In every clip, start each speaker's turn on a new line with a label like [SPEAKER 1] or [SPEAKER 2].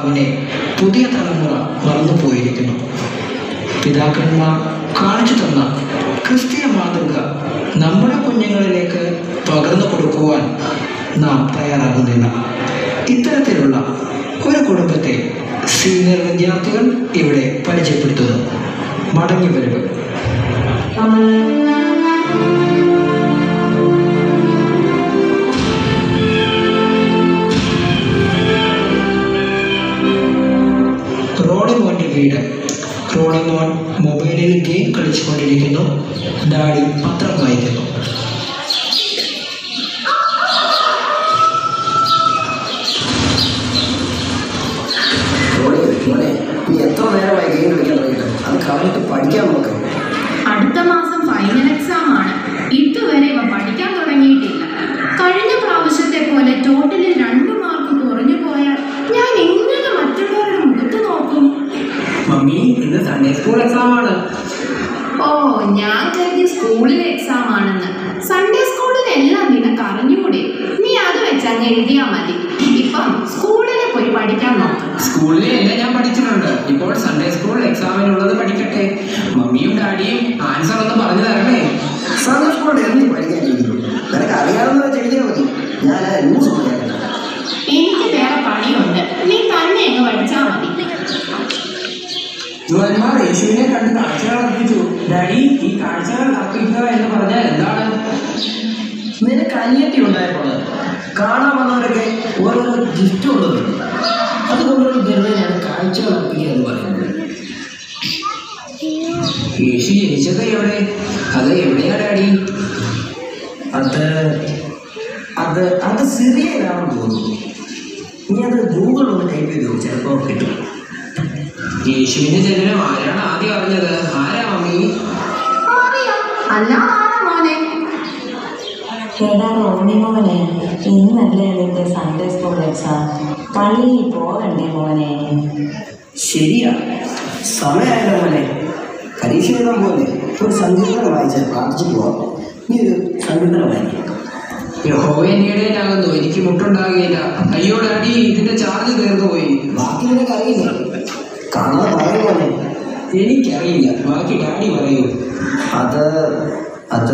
[SPEAKER 1] മാതാവിനെ പുതിയ തലമുറ മറന്നു പോയിരിക്കുന്നു പിതാക്കന്മാർ കാണിച്ചു തന്ന ക്രിസ്തീയ മാതൃക നമ്മുടെ കുഞ്ഞുങ്ങളിലേക്ക് പകർന്നു കൊടുക്കുവാൻ നാം തയ്യാറാകുന്നില്ല ഇത്തരത്തിലുള്ള ഒരു കുടുംബത്തെ സീനിയർ വിദ്യാർത്ഥികൾ ഇവിടെ പരിചയപ്പെടുത്തുന്നു മടങ്ങി വരവ് റോണിമോന്റെ വീട് റോണിമോൻ മൊബൈലിൽ ഗെയിം കളിച്ചുകൊണ്ടിരിക്കുന്നു ഡാഡി പത്രം വായിക്കുന്നു
[SPEAKER 2] മോനെ മോനെ നീ എത്ര നേരമായി ഗെയിം കളിക്കാൻ തുടങ്ങിയിട്ട് അത് കളഞ്ഞിട്ട് പഠിക്കാൻ നോക്ക്
[SPEAKER 3] അടുത്ത മാസം ഫൈനൽ എക്സാം ആണ് ഇതുവരെ ഇവ പഠിക്കാൻ തുടങ്ങിയിട്ടില്ല കഴിഞ്ഞ പ്രാവശ്യത്തെ പോലെ ടോട്ടലിൽ രണ്ട് മാർക്ക് കുറഞ്ഞു പോയാൽ ഞാൻ എങ്ങനെ മറ്റുള്ളവരുടെ മുഖത്ത് നോക്കും
[SPEAKER 4] മമ്മി ഇന്ന് സൺഡേ സ്കൂൾ എക്സാം ആണ്
[SPEAKER 3] ഓ ഞാൻ കരുതി സ്കൂളിലെ എക്സാം ആണെന്ന് സൺഡേ സ്കൂളിൽ എല്ലാം നിനക്ക് അറിഞ്ഞുകൂടെ നീ അത് വെച്ച് അങ്ങ് എഴുതിയാ മതി ഇപ്പം സ്കൂളിൽ പോയി പഠിക്കാൻ നോക്ക്
[SPEAKER 4] സ്കൂളിലെ എല്ലാം ഞാൻ പഠിച്ചിട്ടുണ്ട് ഇപ്പോൾ സൺഡേ സ്കൂൾ എക്സാമിനുള്ളത് പഠിക്കട്ടെ മമ്മിയും ഡാഡിയും ആൻസർ ഒന്ന് പറഞ്ഞു തരണേ
[SPEAKER 2] സന്തോഷത്തോടെ എന്ത് പഠിക്കാൻ ചെയ്യുന്നു നിനക്ക് അറിയാവുന്ന വെച്ച് എഴുതിയാൽ മതി ഞാൻ ആ ന്യൂസ് പറയാം
[SPEAKER 3] എനിക്ക് വേറെ പണിയുണ്ട് നീ തന്നെ അങ്ങ് പഠിച്ചാൽ മതി
[SPEAKER 4] ജോന്മാർ യേശുവിനെ കണ്ട് കാഴ്ചകൾ അർപ്പിച്ചു ഡാഡി ഈ കാഴ്ചകൾ അർപ്പിക്കുക എന്ന് പറഞ്ഞാൽ എന്താണ്
[SPEAKER 2] നിനക്ക് അനിയത്തി ഉണ്ടായപ്പോൾ കാണാൻ വന്നവരൊക്കെ ഓരോരോ ഗിഫ്റ്റ് കൊണ്ടുവന്നു അതുകൊണ്ടൊരു ഗർഭയാണ് കാഴ്ചകൾ അർപ്പിക്കുക എന്ന് പറയുന്നത്
[SPEAKER 4] യേശു ജനിച്ചത് എവിടെ അത് എവിടെയാ ഡാഡി
[SPEAKER 2] അത് അത് അത് സിറിയയിലാണെന്ന് തോന്നുന്നു നീ അത് ഗൂഗിളിൽ ഒന്ന് ടൈപ്പ് ചെയ്തു ചിലപ്പോൾ കിട്ടും
[SPEAKER 4] യേശുവിന്റെ ജനനം ആരാണ് ആദ്യം അറിഞ്ഞത് ആരാ മമ്മി
[SPEAKER 3] അറിയാം അല്ല ആരാ മോനെ
[SPEAKER 5] എടാ റോണി മോനെ ഇന്നല്ലേ നിന്റെ സൺഡേ സ്കൂൾ എക്സാം പള്ളിയിൽ പോകണ്ടേ മോനെ
[SPEAKER 2] ശരിയാ സമയമായല്ലോ മോനെ പരീക്ഷ എഴുതാൻ പോലെ ഒരു സങ്കീർത്തനം വായിച്ചാൽ പ്രാർത്ഥിച്ചു പോവാം നീ ഒരു സങ്കീർത്തനം വായിക്കും
[SPEAKER 4] യഹോവ എന്നീടേനാകുന്നു എനിക്ക് മുട്ടുണ്ടാകുകയില്ല അയ്യോ ഡാഡി ഇതിന്റെ ചാർജ് തീർന്നു പോയി
[SPEAKER 2] ബാക്കി നിനക്ക് അറിയില്ല കാണാതെ പറയും പോലെ
[SPEAKER 4] എനിക്കറിയില്ല ബാക്കി ഡാഡി പറയൂ
[SPEAKER 2] അത് അത്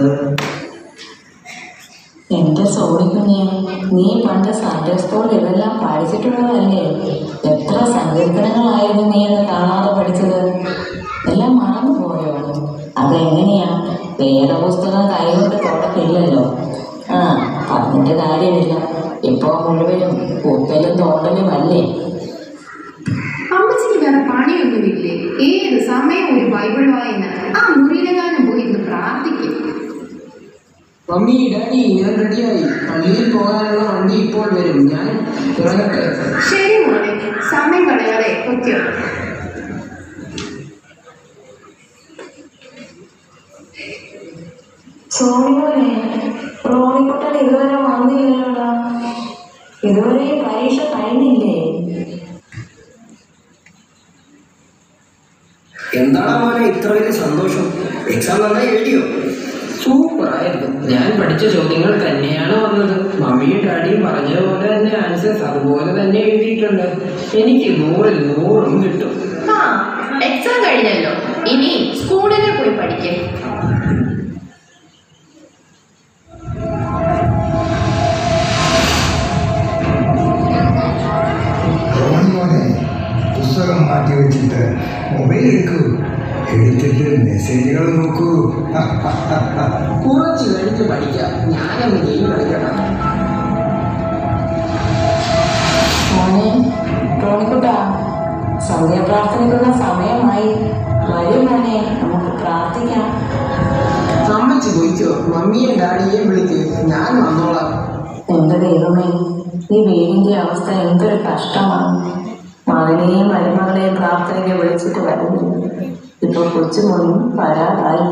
[SPEAKER 5] എന്റെ സോണിക്കുഞ്ഞെ നീ പണ്ട് സൺഡേ സ്കൂളിൽ ഇതെല്ലാം പഠിച്ചിട്ടുള്ളതല്ലേ എത്ര സങ്കീർത്തനങ്ങളായിരുന്നു നീ എന്ന് കാണാതെ പഠിച്ചത് എല്ലാം മറന്നു പോയോ അതെങ്ങനെയാ വേദപുസ്തകം കൈകൊണ്ട് തോട്ടത്തില്ലല്ലോ ആ പറഞ്ഞിട്ട് കാര്യമില്ല ഇപ്പോ മുഴുവനും ഉപ്പലും തോട്ടലും അല്ലേ
[SPEAKER 3] അമ്മച്ചിക്ക് വേറെ പണിയൊന്നുമില്ലേ ഏത് സമയം ഒരു ബൈബിൾ വായന ആ മുറിയിലെങ്ങാനും പോയി ഇരുന്ന് പ്രാർത്ഥിക്കും
[SPEAKER 4] മമ്മി ഡാഡി ഞാൻ റെഡിയായി പള്ളിയിൽ പോകാനുള്ള വണ്ടി ഇപ്പോൾ വരും ഞാൻ ഇറങ്ങട്ടെ
[SPEAKER 3] ശരി മോനെ സമയം കളയാതെ ഒക്കെ
[SPEAKER 5] സോണിമോനെ റോണിക്കുട്ടൻ ഇതുവരെ വന്നില്ലല്ലോടാ ഇതുവരെ ഈ പരീക്ഷ കഴിഞ്ഞില്ലേ
[SPEAKER 2] എന്താണ് മോനെ ഇത്ര വലിയ സന്തോഷം എക്സാം നന്നായി എഴുതിയോ
[SPEAKER 4] സൂപ്പർ ആയിരുന്നു ഞാൻ പഠിച്ച ചോദ്യങ്ങൾ തന്നെയാണ് വന്നത് മമ്മിയും ഡാഡിയും പറഞ്ഞതുപോലെ തന്നെ ആൻസേഴ്സ് അതുപോലെ തന്നെ എഴുതിയിട്ടുണ്ട് എനിക്ക് നൂറിൽ നൂറും കിട്ടും
[SPEAKER 3] ആ എക്സാം കഴിഞ്ഞല്ലോ ഇനി സ്കൂളിൽ പോയി പഠിക്കും
[SPEAKER 6] മോനെ പുസ്തകം മാറ്റി വെച്ചിട്ട് മൊബൈൽ എടുക്കൂ എടുത്തിട്ട് മെസ്സേജുകൾ നോക്കൂ
[SPEAKER 4] കുറച്ച് കഴിഞ്ഞ് പഠിക്കാം ഞാനങ്ങ് ഗെയിം കളിക്കണം
[SPEAKER 5] മോനെ റോണിക്കുട്ടാ സന്ധ്യാപ്രാർത്ഥനയ്ക്കുള്ള സമയമായി വരും മോനെ നമുക്ക് പ്രാർത്ഥിക്കാം
[SPEAKER 4] അമ്മച്ചി പോയിക്കോ മമ്മിയെ ഡാഡിയെ വിളിക്ക് ഞാൻ വന്നോളാം
[SPEAKER 5] എന്റെ ദൈവമേ ഈ വീടിന്റെ അവസ്ഥ എന്തൊരു കഷ്ടമാണ് മകനെയും മരുമകളെയും പ്രാർത്ഥനയ്ക്ക് വിളിച്ചിട്ട് വരുന്നു ഇപ്പൊ കൊച്ചുമോനും വരാതായി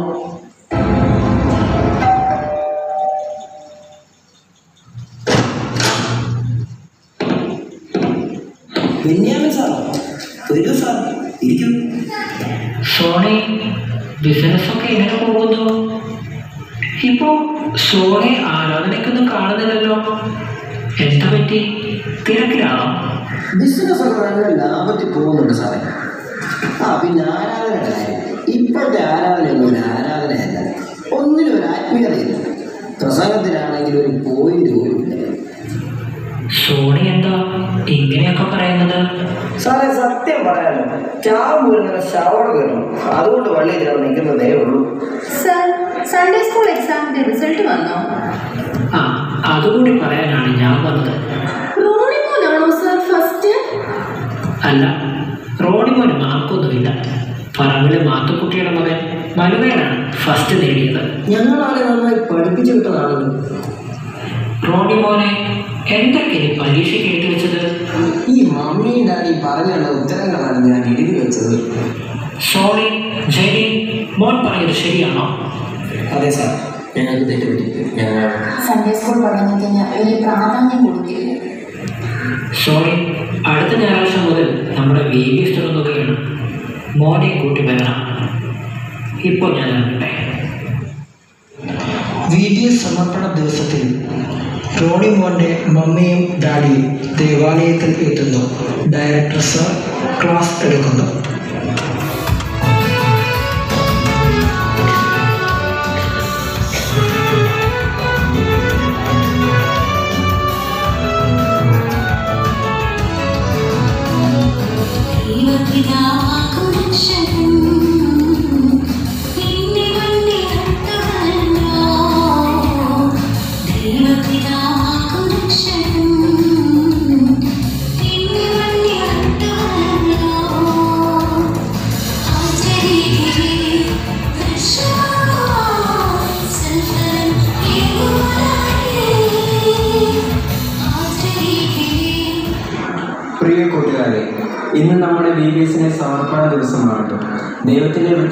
[SPEAKER 2] ബെന്യാമിൻ സാർ വരൂ സാർ ഇരിക്കൂ
[SPEAKER 1] സോണി ബിസിനസ്സൊക്കെ എങ്ങനെ പോകുന്നു ഇപ്പോ സോണി ആരാധനയ്ക്കൊന്നും കാണുന്നില്ലല്ലോ എന്താ പറ്റി തിരക്കിലാണോ
[SPEAKER 2] ബിസിനസ് ഒക്കെ നല്ല ലാഭത്തിൽ പോകുന്നുണ്ട് സാറേ ആ പിന്നെ ആരാധനയുടെ കാര്യം ഇപ്പോഴത്തെ ആരാധനയൊന്നും ഒരു ആരാധനയല്ല ഒന്നിനും ഒരു ആത്മീയതയില്ല പ്രസംഗത്തിനാണെങ്കിൽ ഒരു പോയിന്റ് പോലും ഇല്ല
[SPEAKER 1] സോണി എന്താ ഇങ്ങനെയൊക്കെ പറയുന്നത്
[SPEAKER 2] സാറേ സത്യം പറയാലോ ചാവും വീഴുന്ന ശവോട് കയറണം അതുകൊണ്ട് പള്ളിയിൽ നിൽക്കുന്നതേ ഉള്ളൂ
[SPEAKER 3] സർ സൺഡേ സ്കൂൾ എക്സാമിന്റെ റിസൾട്ട് വന്നോ
[SPEAKER 1] ആ അതുകൂടി പറയാനാണ് ഞാൻ വന്നത്
[SPEAKER 3] റോണിമോനാണോ സർ ഫസ്റ്റ്
[SPEAKER 1] അല്ല റോഡിമോന് മാർക്കൊന്നുമില്ല പറമ്പിലെ മാത്തുക്കുട്ടിയുടെ മകൻ മനുവേനാണ് ഫസ്റ്റ് നേടിയത്
[SPEAKER 2] ഞങ്ങളാരെ നന്നായി പഠിപ്പിച്ചു വിട്ടതാണല്ലോ
[SPEAKER 1] റോഡിമോനെ എന്തൊക്കെ നീ പരീക്ഷയ്ക്ക് എഴുതി വെച്ചത്
[SPEAKER 2] ഈ മമ്മിയും ഡാഡി പറഞ്ഞുള്ള ഉത്തരങ്ങളാണ് ഞാൻ എഴുതി വെച്ചത്
[SPEAKER 1] സോണി ജെനി മോൻ പറഞ്ഞത് ശരിയാണോ
[SPEAKER 2] അതെ സാർ ഞങ്ങൾക്ക് തെറ്റുപറ്റി ഞങ്ങൾ
[SPEAKER 3] സൺഡേ സ്കൂൾ പഠനത്തിന് വലിയ പ്രാധാന്യം കൊടുക്കില്ല
[SPEAKER 1] സോണി അടുത്ത ഞായറാഴ്ച മുതൽ നമ്മുടെ വി ബി തുടങ്ങുകയാണ് മോനെ കൂട്ടി വരണം ഇപ്പോൾ ഞാൻ ഇറങ്ങട്ടെ വി ബി എസ് സമർപ്പണ ദിവസത്തിൽ റോണി മോൻ്റെ മമ്മിയും ഡാഡിയും ദേവാലയത്തിൽ എത്തുന്നു ഡയറക്ടർ സർ ക്ലാസ് എടുക്കുന്നു
[SPEAKER 7] പ്രിയ കൂട്ടുകാരെ ഇന്ന് നമ്മുടെ ബി ബി എസിനെ സമർപ്പണ ദിവസമാകട്ടെ ദൈവത്തിന്റെ